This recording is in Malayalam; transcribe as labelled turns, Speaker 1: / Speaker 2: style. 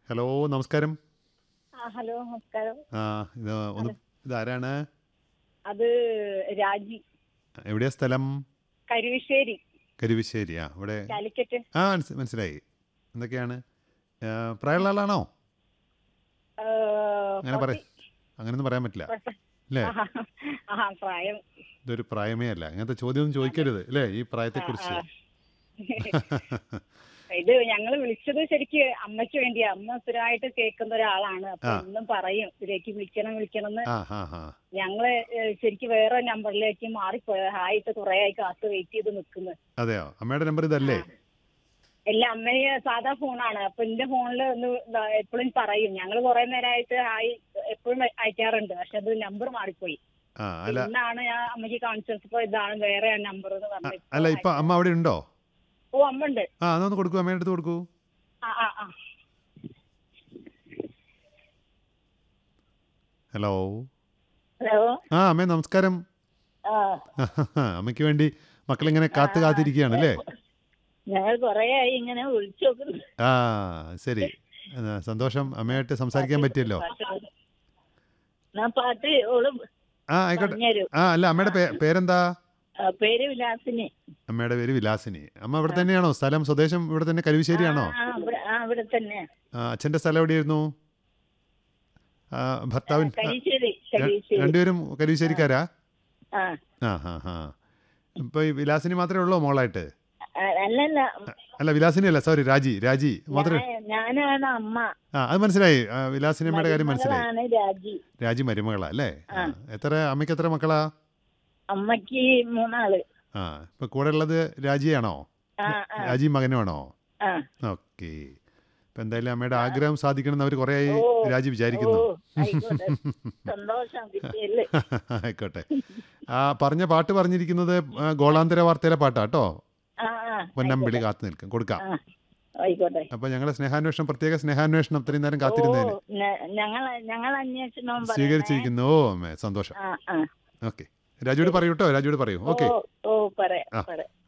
Speaker 1: ഹലോ നമസ്കാരം
Speaker 2: ആ ഹലോ നമസ്കാരം
Speaker 1: ആ ഇത് ഒന്ന് ഇതാരാണ്
Speaker 2: അത് രാജി
Speaker 1: എവിടെയാ സ്ഥലം
Speaker 2: കരുവശ്ശേരി
Speaker 1: കരുവശ്ശേരി ആ ഇവിടെ
Speaker 2: കാലിക്കറ്റ്
Speaker 1: ആ മനസ്സ് മനസ്സിലായി എന്തൊക്കെയാണ് ആ, പ്രായമുള്ള ആളാണോ
Speaker 2: ആ,
Speaker 1: അങ്ങനെ പറ അങ്ങനെയൊന്നും പറയാൻ പറ്റില്ല അല്ലേ
Speaker 2: ആ, ആ പ്രായം
Speaker 1: ഇതൊരു പ്രായമേ അല്ല അങ്ങനത്തെ ചോദ്യമൊന്നും ചോദിക്കരുത് അല്ലേ ഈ പ്രായത്തെക്കുറിച്ച്
Speaker 2: ആ. ഇത് ഞങ്ങൾ വിളിച്ചത് ശരിക്ക് അമ്മയ്ക്ക് വേണ്ടിയാ അമ്മ സ്ഥിരമായിട്ട് കേൾക്കുന്ന ഒരാളാണ് അപ്പൊ
Speaker 1: ആ.
Speaker 2: എന്നും പറയും ഇതിലേക്ക് വിളിക്കണം വിളിക്കണം എന്ന്
Speaker 1: ആ ഹാ ഹാ
Speaker 2: ഞങ്ങള് ഏഹ്, ശരിക്ക് വേറെ നമ്പറിലേക്ക് മാറിപ്പോയ ഹായിട്ട് കുറെ ആയി കാത്ത് വെയിറ്റ് ചെയ്ത് നിൽക്കുന്നു
Speaker 1: അതെയോ അമ്മയുടെ നമ്പർ ഇതല്ലേ
Speaker 2: എല്ലാ അമ്മയെ സാധാ ഫോണാണ് അപ്പൊ എന്റെ ഫോണിൽ ഒന്ന് എപ്പോഴും പറയും ഞങ്ങൾ കുറെ നേരമായിട്ട് ഹായ് എപ്പോഴും അയക്കാറുണ്ട് പക്ഷെ അത് നമ്പർ മാറിപ്പോയി
Speaker 1: ആ അല്ല
Speaker 2: ഇന്നാണ് ഞാൻ അമ്മയ്ക്ക് കാണിച്ചപ്പോ ഇതാണ് വേറെ നമ്പർ എന്ന്
Speaker 1: ആ,
Speaker 2: പറഞ്ഞു
Speaker 1: അല്ല ഇപ്പൊ അമ്മ അവിടെ ഉണ്ടോ
Speaker 2: ഓ അമ്മ ഉണ്ട്
Speaker 1: ആ അതൊന്ന് കൊടുക്കൂ അമ്മയുടെ അടുത്ത് കൊടുക്കൂ
Speaker 2: ആ ആ ആ
Speaker 1: ഹലോ
Speaker 2: ഹലോ
Speaker 1: ആ അമ്മേ നമസ്കാരം
Speaker 2: ആ
Speaker 1: അമ്മയ്ക്ക് വേണ്ടി മക്കളിങ്ങനെ കാത്തു കാത്തിരിക്കുകയാണ് അല്ലേ
Speaker 2: ഞങ്ങൾ കുറെ ആയി ഇങ്ങനെ വിളിച്ചു നോക്കുന്നു
Speaker 1: ആ ശരി ആ, സന്തോഷം അമ്മയായിട്ട് സംസാരിക്കാൻ പറ്റിയല്ലോ
Speaker 2: ഞാൻ പാട്ട് ഓള്
Speaker 1: ആ ആയിക്കോട്ടെ
Speaker 2: പറഞ്ഞുതരും
Speaker 1: ആ അല്ല അമ്മയുടെ പേ- പേരെന്താ
Speaker 2: ആ, പേര് വിലാസിനി
Speaker 1: അമ്മയുടെ പേര് വിലാസിനി അമ്മ ഇവിടെ തന്നെയാണോ സ്ഥലം സ്വദേശം ഇവിടെ തന്നെ കരുവശ്ശേരിയാണോ
Speaker 2: ആ ഇവിടെ ആ ഇവിടെ തന്നെ
Speaker 1: ആ, അച്ഛന്റെ സ്ഥലം എവിടെയായിരുന്നു ആ, ഭർത്താവിൻ ആ,
Speaker 2: കരീശ്ശേരി
Speaker 1: ര-
Speaker 2: കരീശ്ശേരി
Speaker 1: രണ്ടുപേരും കരുവശ്ശേരിക്കാരാ
Speaker 2: ആ
Speaker 1: ആ ഹാ ഹാ ഇപ്പൊ ഈ വിലാസിനി മാത്രമേ ഉള്ളൂ മോളായിട്ട്
Speaker 2: ആ, അല്ലല്ല
Speaker 1: അല്ല വിലാസിനി അല്ല സോറി രാജി രാജി മാത്രമേ
Speaker 2: ഞാൻ- ഞാനാണ് അമ്മ
Speaker 1: ആ അത് മനസ്സിലായി ആ, വിലാസിനി അമ്മയുടെ കാര്യം മനസ്സിലായി
Speaker 2: മരുമകളാണ് രാജി
Speaker 1: രാജി മരുമകളാ അല്ലേ ആ,
Speaker 2: ആ.
Speaker 1: എത്ര അമ്മയ്ക്ക് എത്ര മക്കളാ
Speaker 2: അമ്മക്ക് മൂന്നാള്
Speaker 1: ആ ഇപ്പൊ കൂടെ ഉള്ളത് രാജിയാണോ
Speaker 2: ആ ആ
Speaker 1: രാജി മകനുമാണോ
Speaker 2: ആ
Speaker 1: ഓക്കെ ഇപ്പൊ എന്തായാലും അമ്മയുടെ ആഗ്രഹം സാധിക്കണം എന്ന് അവർ കുറെ ആയി
Speaker 2: ഓ,
Speaker 1: രാജി
Speaker 2: ഓ
Speaker 1: വിചാരിക്കുന്നു
Speaker 2: ആയിക്കോട്ടെ സന്തോഷം കിട്ടിയല്ലേ
Speaker 1: ആയിക്കോട്ടെ ആ പറഞ്ഞ പാട്ട് പറഞ്ഞിരിക്കുന്നത് ആ, ഗോളാന്തര വാർത്തയിലെ പാട്ടാട്ടോ
Speaker 2: ആ ആ
Speaker 1: പൊന്നമ്പിളി കാത്തു നിൽക്കും കൊടുക്കാം
Speaker 2: ആ ആയിക്കോട്ടെ
Speaker 1: അപ്പൊ ഞങ്ങളുടെ സ്നേഹാന്വേഷണം പ്രത്യേക സ്നേഹാന്വേഷണം ഇത്രയും നേരം കാത്തിരുന്നതിന്
Speaker 2: ഓ, ഞ- ഞങ്ങൾ ഞങ്ങൾ അന്വേഷണം പറയണേ.
Speaker 1: സ്വീകരിച്ചിരിക്കുന്നു ഓ അമ്മേ സന്തോഷം
Speaker 2: ആ ആ
Speaker 1: ഓക്കെ രാജുവോട് പറയൂ കേട്ടോ രാജുവോട് പറയൂ ഓക്കെ
Speaker 2: ഓ ഓ പറയാം
Speaker 1: ആ.
Speaker 2: പറയാം